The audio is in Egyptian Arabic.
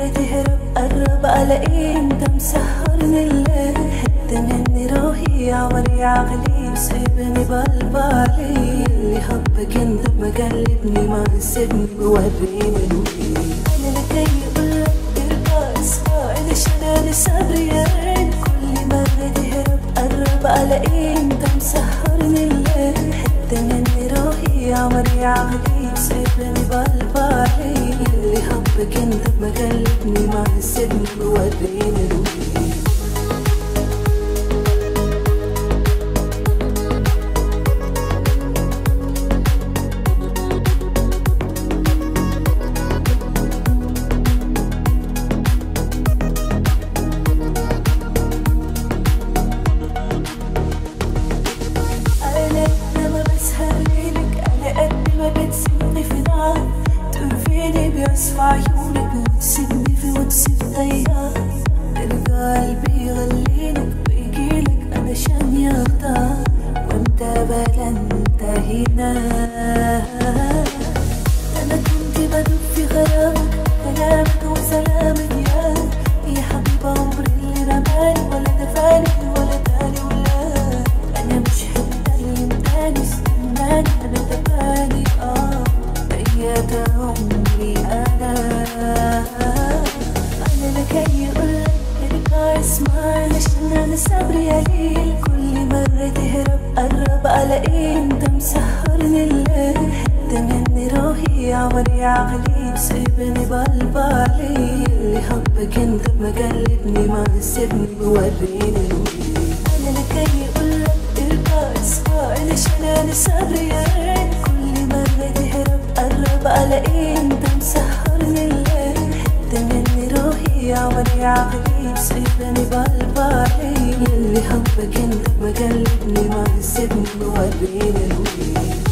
مرة تهرب قرب الاقي انت مسهرني الليل حتة مني روحي عمري عقلي وسيبني بالبالي اللي حبك انت مقلبني ما سيبني بوريني الوين انا لكي اقولك ترجع اسمع ليش انا صبري يا ريت كل مرة تهرب قرب الاقي انت مسهرني الليل حتة مني روحي عمري عقلي سيبني بالبالي اللي حبك انت مقلبني ما سيبني بوريني الوين أنا لما بسهر ليلك أنا قد ما بتسيبني في نار تقرفيني بيصفى عيونك وتسيبني في وتسيب ضياع تلقى قلبي يغليلك ويجيلك أنا شان يختار وانت بلا انت هنا أنا كنت بدوب في غرامك كلامك وسلامك يا يا حبيب عمري اللي رماني ولا دفاني ولا تاني ولا أنا مش هتكلم تاني استناني أنا دفاني آه بقيت عمري أنا أنا لكي أقولك ارجع اسمعني عشان أنا صبري قليل كل مرة تهرب قرب ألاقي أنت مسهرني الليل حتة مني روحي عمري عقلي سيبني بالبالي اللي حبك انت مقلبني ما سيبني بوريني الوين انا لكي اقولك ارجع اسمعني عشان انا صبري يا ريت كل مرة تهرب قرب الاقي انت مسهرني الليل حتة مني روحي عمري عقلي سيبني بالبالي اللي حبك انت مقلبني ما سيبني بوريني الوين